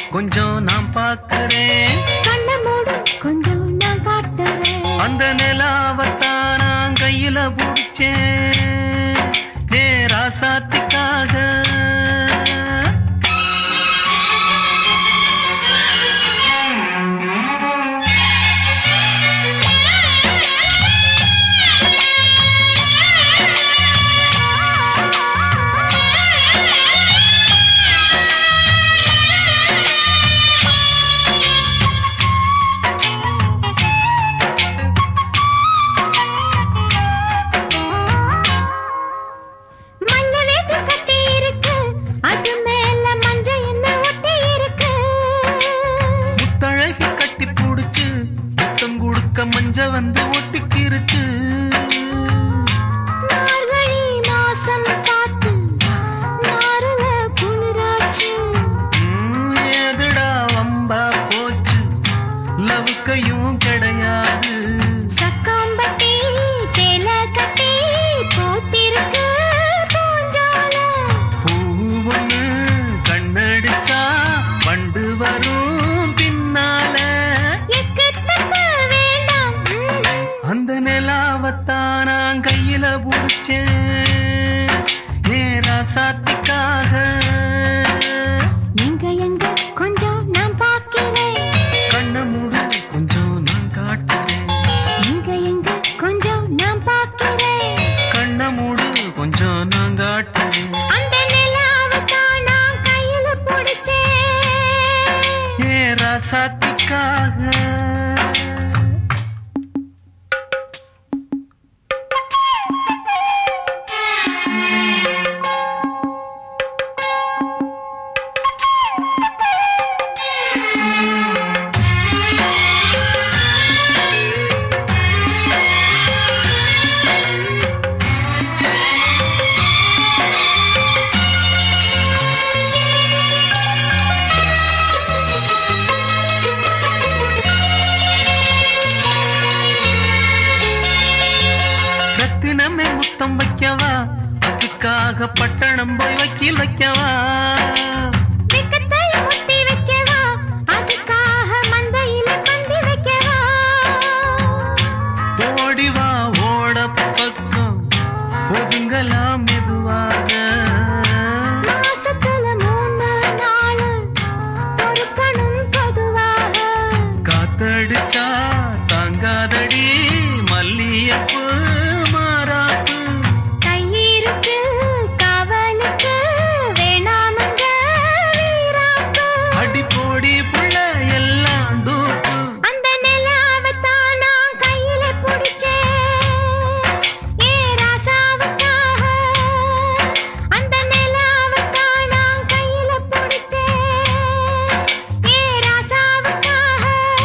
கொஞ்சம் நான் பார்க்கிறேன் கண்ண மூடு கொஞ்சம் நான் காட்டுறேன் அந்த நிலாவத்தான் நான் கையில பிடிச்சேன் ஏ ராசாத்துக்காக மல்ல வேட்டு கட்டி இருக்கு அது மேல மஞ்ச என்ன ஒட்டி இருக்கு முத்தழகி கட்டி புடிச்சு முத்தம் கொடுக்க மஞ்ச வந்து ஒட்டிக்கிருச்சு மார்கழி மாசம் காத்து நாருல குளிராச்சு ம், எதுடா வம்பா போச்சு லவுக்கையும் கிடையாது சக்காம்பட்டி சேல கட்டி போட்டிருக்கு பூஞ்சால பூவொன்னு கண்ணடிச்சா வண்டு வரும் பின்னால எக்கு தப்பு வேண்டாம் ம்ம். அந்த நிலாவத்தான் நான் கையில புடிச்சேன் ஏ ராசாத்திக்காக எங்க எங்க கொஞ்சம் நான் பார்க்கிறேன் கண்ண மூடு கொஞ்சம் நான் காட்டுறேன் எங்க எங்க கொஞ்சம் நான் பார்க்கிறேன் கண்ண மூடு கொஞ்சம் நான் காட்டுறேன் அந்த நிலாவை தான் நான் கையில பிடிச்சேன் ஏ ராசாத்திக்காக ரத்தினமே முத்தம் வைக்கவா அதுக்காக பட்டணம் போய் வக்கீல் வைக்கவா வெக்கத்தை முத்தி வைக்கவா அதுக்காக மந்தையில பந்தி வைக்கவா ஓடிவா ஓட பக்கம் ஒதுங்கலாம் மெதுவாக மாசத்துல மூணு நாள் பொறுக்கணும் பொதுவாக காத்தடிச்சா தாங்காதடி மல்லியப்பு மாறாப்பு கையிருக்கு காவலுக்கு வேணாமங்க வீராப்பு அடி போடி புள்ள எல்லாம் டூப்பு அந்த நிலாவை தான் நான் கையில பிடிச்சேன் ஏ ராசாவுக்காக அந்த நிலாவை தான் நான் கையில பிடிச்சேன் ஏ ராசாவுக்காக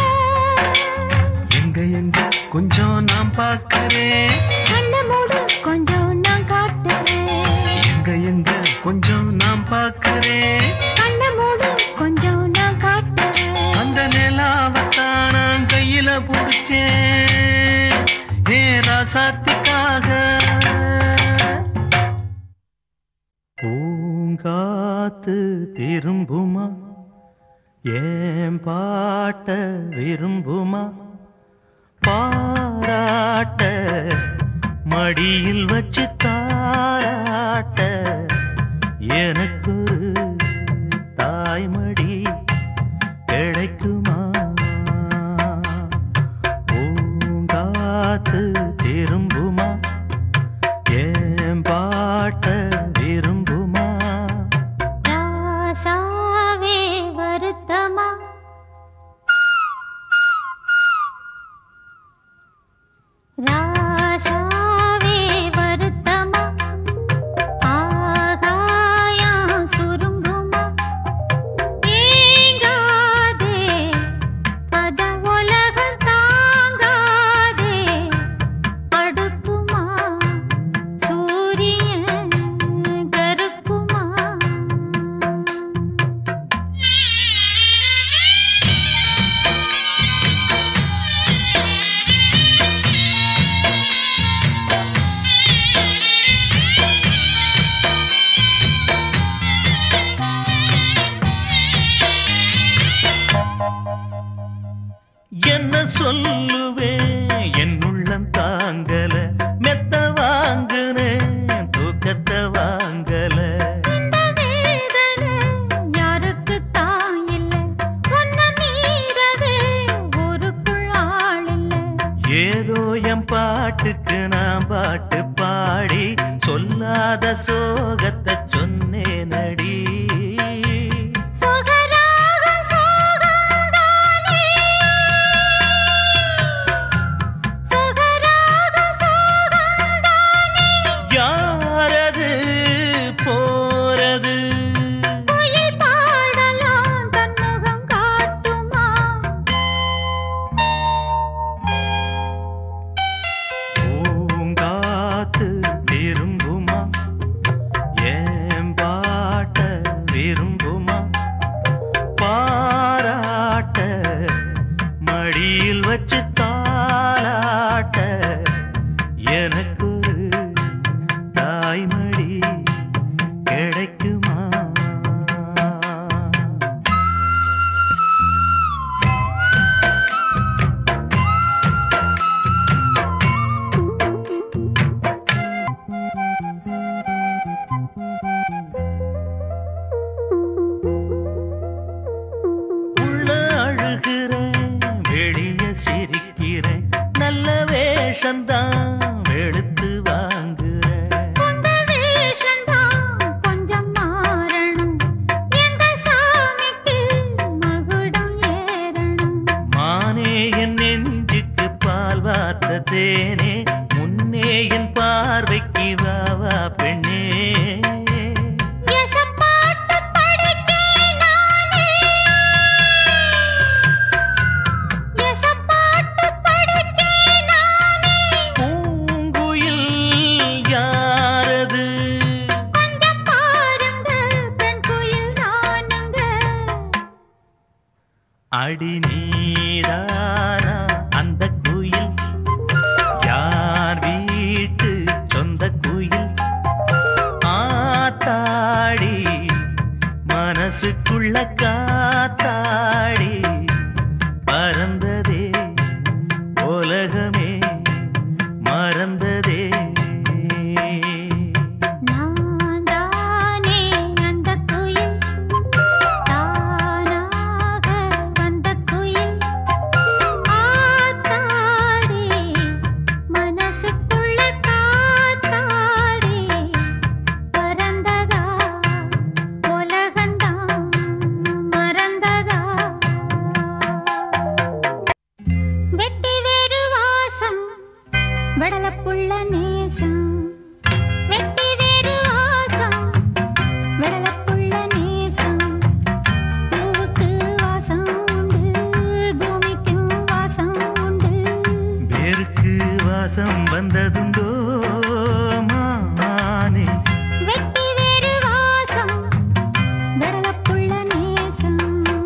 எங்க எங்க கொஞ்சம் நான் பார்க்கிறேன் கண்ண மூடு கொஞ்சம் நான் காட்டுறேன் எங்க எங்க கொஞ்சம் நான் பார்க்கிறேன் கண்ண மூடு கொஞ்சம் நான் காட்டுறேன் அந்த நிலாவத்தான் நான் கையில பிடிச்சேன் ஏ ராசாத்திக்காக பூங்காத்து திரும்புமா ஏன் பாட்ட விரும்புமா பாராட்ட மடியில் வச்சு தாராட்ட எனக்கு தாய்மடி கிடைக்குமா பூங்காத்து திரும்புமா ஏன் பாட்ட விரும்புமா ராசாவே வருத்தமா ராசாவே வருத்தமா ஆகாயம் சொல்லுவேன் என் உள்ளம் தாங்கல மெத்த வாங்குனேன் தூக்கத்தை வாங்கல இந்த வேதனை யாருக்கு தான் இல்ல உன்னை மீறவே ஊருக்குள் ஆள் இல்ல ஏதோ என் பாட்டுக்கு நான் பாட்டு பாடி சொல்லாத சோகத்தை சொன்னேனடி சுகராகம் சோகம்தானே சுகராகம் சோகம்தானே யாரது போறது குயில் பாடலாம் தன் முகம் காட்டுமா பூங்காத்து விரும்புமா ஏன் பாட்ட விரும்புமா பாராட்ட மடியில் வச்சு தாலாட்ட எனக்கு ஒரு தாய்மடி கிடைக்குமா உள்ள அழுகிறேன் வெளிய சிரிக்கிறேன் நல்ல வேஷந்தான் வெளுத்து வாங்குறேன் உங்க வேஷம்தான் கொஞ்சம் மாறணும் எங்க சாமிக்கு மகுடம் ஏறணும் மானே என் நெஞ்சுக்கு பால் வார்த்த தேனே முன்னே என் பார்வைக்கு வா வா பெண்ணே எசப்பாட்டு படிச்சேன் நானே எசப்பாட்டு படிச்சேன் நானே பூங்குயில் யாரது கொஞ்சம் பாருங்க பெண் குயில் நானுங்க அடி நீதானா அந்த குயில் யார் வீட்டு சொந்த குயில் ஆத்தாடி மனசுக்குள்ள காத்தாடி பறந்ததே உலகமே மறந்ததே நான் தானே அந்த குயில் தானாக வந்த குயில் ஆத்தாடி மனசுக்குள்ள காத்தாடி பறந்ததா உலகந்தான் மறந்ததா வெட்டி வேறு வாசம் வடலப்புள்ள நேசம் வெட்டி வேறு வாசம் வடலப்புள்ள நேசம் பூவுக்கு வாசம் உண்டு பூமிக்கும் வாசம் உண்டு வேருக்கு வாசம் வந்ததுண்டோ மானே வெட்டி வேறு வாசம் வடலப்புள்ள நேசம்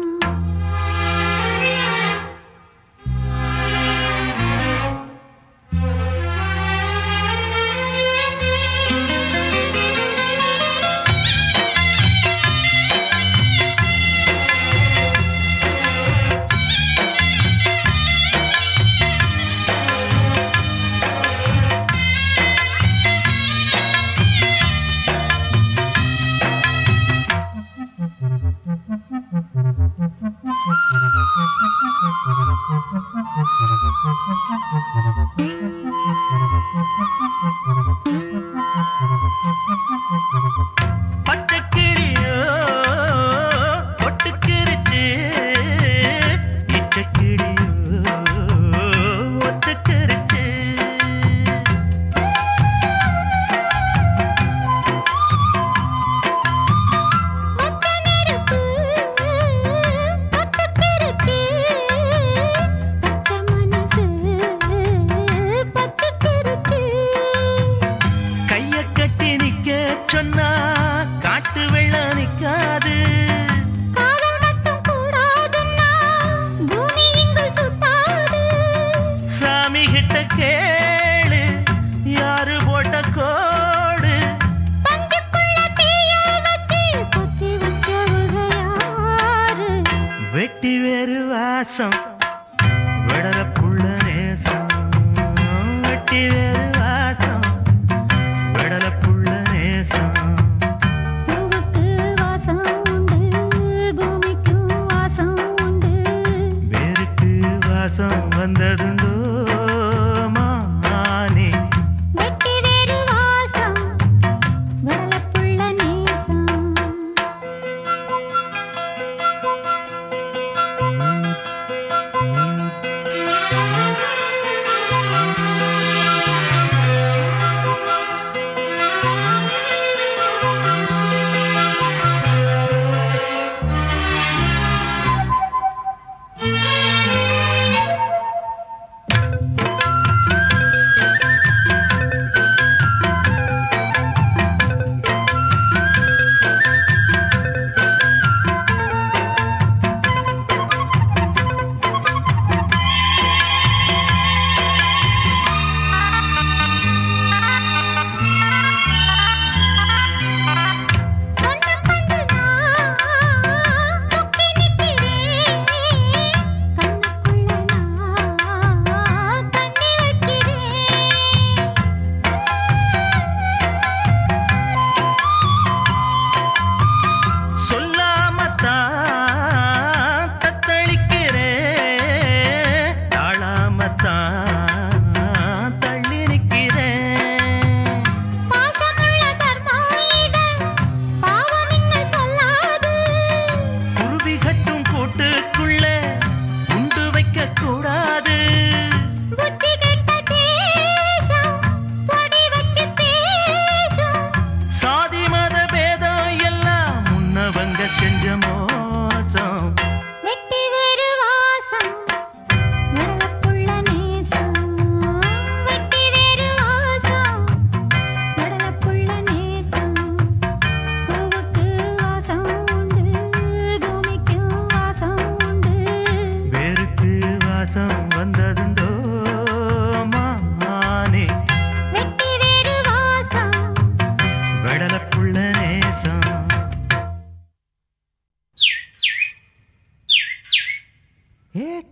பச்சைக்கிளியோ ஒட்டுக்கிருச்சு இச்சக்கிளியோ ஒத்துக்கிருச்சு மொத்த நெருப்பு பத்துக்கிருச்சு பச்சை மனசு பத்துக்கிருச்சு கைய கட்டி நிக்க சொன்னா காட்டு வெள்ளம் நிக்காது காதல் மட்டும் கூடாதுன்னா பூமி இங்கு சுத்தாது சாமி கிட்ட கேளு யாரு போட்ட கோடு பஞ்சுக்குள்ள தீய வச்சு குத்தி வச்சவங்க யாரு வெட்டி வேறு வாசம் விடற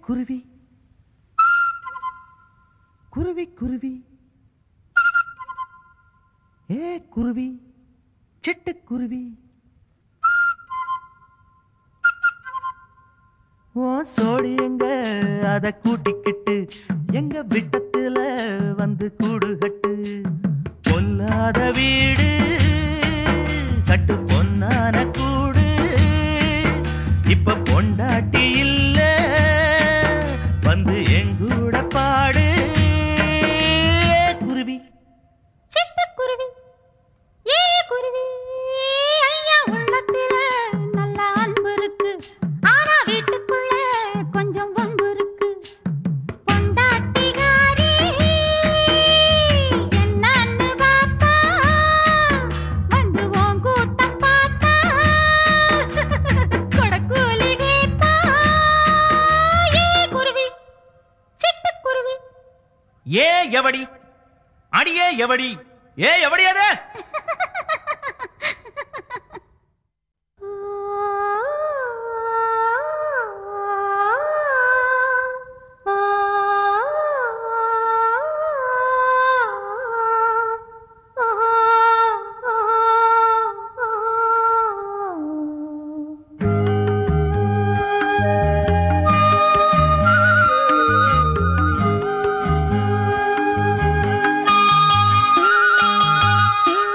குருவி குருவி குருவி ஏ குருவி சிட்டுக்குருவி ஓ சோடி எங்க அத கூட்டிக்கிட்டு எங்க விட்டத்துல வந்து கூடு கட்டு பொல்லாத வீடு கட்டு பொன்னான கூடு இப்ப பொண்டாட்டி இல்ல வந்து எங்கூட பாடு குருவி சிட்டுக்குருவி ஏ குருவி ஐயா உள்ளத்துல நல்ல அன்பு இருக்கு ஆனா வீட்டுக்குள்ள கொஞ்சம் வம்பு இருக்கு பொண்டாட்டிகாரி என்னன்னு பாப்பா வந்து உன் கூட்டம் பார்த்தா கொடக்கூலி கேப்பா ஏ குருவி சிட்டுக்குருவி ஏ எவடி அடியே எவடி ஏ எவடி அது ஆ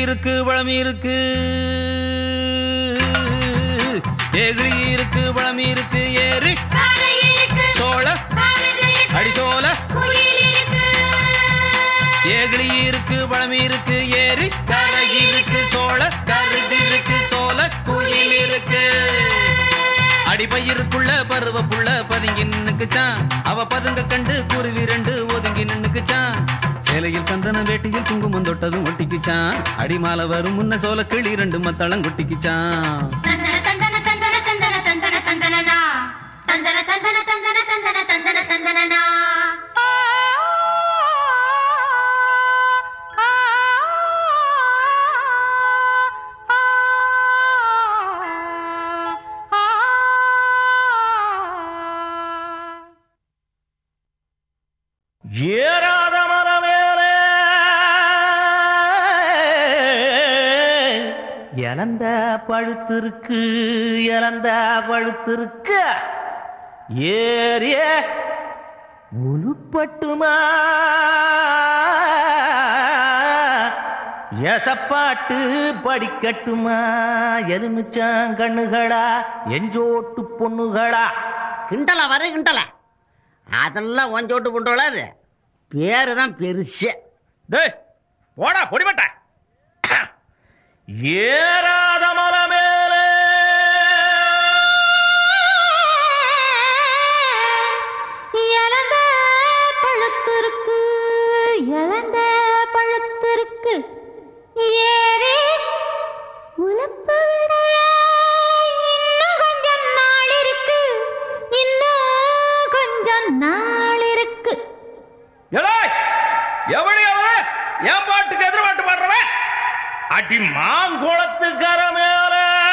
இருக்கு வளம் இருக்கு ஏகிழி இருக்கு வளம் இருக்கு ஏறி காரை இருக்கு சோழ காவிரி இருக்கு அடிசோல குயில் இருக்கு ஏகிழி இருக்கு வளம் இருக்கு ஏறி கரை இருக்கு சோழ கருது இருக்கு சோல குயில் இருக்கு அடிபயிருக்குள்ள பருவ புள்ள பதுங்கி நின்னுக்குச்சான் அவ பதுங்க கண்டு குருவி ரெண்டு ஒதுங்கி நின்னுக்குச்சான் சேலையில் சந்தன வேட்டியில் குங்குமம் தொட்டதும் ஒட்டிக்குச்சான் அடிமால வரும் முன்ன சோல கிளி ரெண்டு மத்தளம் கொட்டிக்குச்சான் தந்தன தந்தன தந்தன தந்தன தந்தன தந்தனனா தந்தன தந்தன தந்தன தந்தன தந்தன தந்தனனா ஏறாத மரமேலே இழந்த பழுத்திருக்கு இழந்த பழுத்திருக்கு ஏறிய உருப்பட்டுமா எசப்பாட்டு படிக்கட்டுமா எலுமிச்சாங்கண்ணுகளா எஞ்சோட்டு பொண்ணுகளா கிண்டலா வர கிண்டலா அதெல்லாம் ஒஞ்சோட்டு புண்டோல அது பேரு தான் பெருசு டேய் போடா பொடிமட்ட ஏறாத மரமேலே இழந்த பழுத்திருக்கு இழந்த பழுத்திருக்கு ஏறி உழப்பு விட இன்னும் கொஞ்சம் நாள் இருக்கு இன்னும் கொஞ்சம் நாள் இருக்கு எலாய் எவடி அவ என் பாட்டுக்கு எதிர் பாட்டு பாடுறவன் அடி மாங்குளத்து கரமேல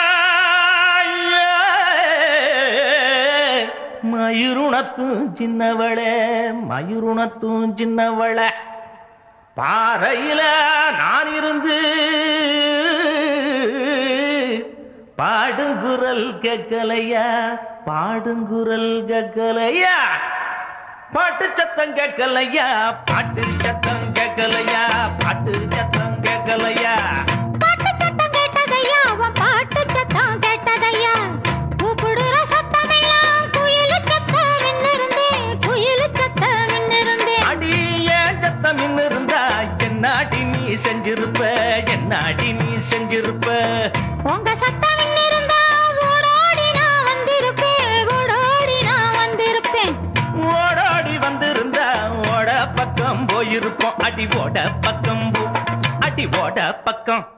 மயிருணத்தும் சின்னவளே மயிருணத்தும் சின்னவளே பாறையில நான் இருந்து பாடுங்குரல் கேட்கலையா பாடுங்குரல் கேட்கலையா பாட்டு சத்தம் கேட்கலையா பாட்டு சத்தம் கேட்கலையா பாட்டு சத்தம் கேட்கலையா பாட்டு சத்தம் கேட்டதையா அவன் பாட்டு சத்தம் கேட்டதையா கூப்பிடுற சத்தமெல்லாம் குயிலு சத்தம் மின்னிருந்தே குயிலு சத்தம் மின்னிருந்தே அடி ஏன் சத்தம் இன்னும் இருந்தா என்னாடி நீ செஞ்சிருப்ப என்னாடி நீ செஞ்சிருப்ப உங்க சத்தம் மின்னிருந்தா ஓடோடி நான் வந்திருப்பேன் ஓடோடி நான் வந்திருப்பேன் ஓடாடி வந்திருந்தா ஓட பக்கம் போயிருப்போம் அடி ஓட பக்கம் போ- அடி ஓட பக்கம்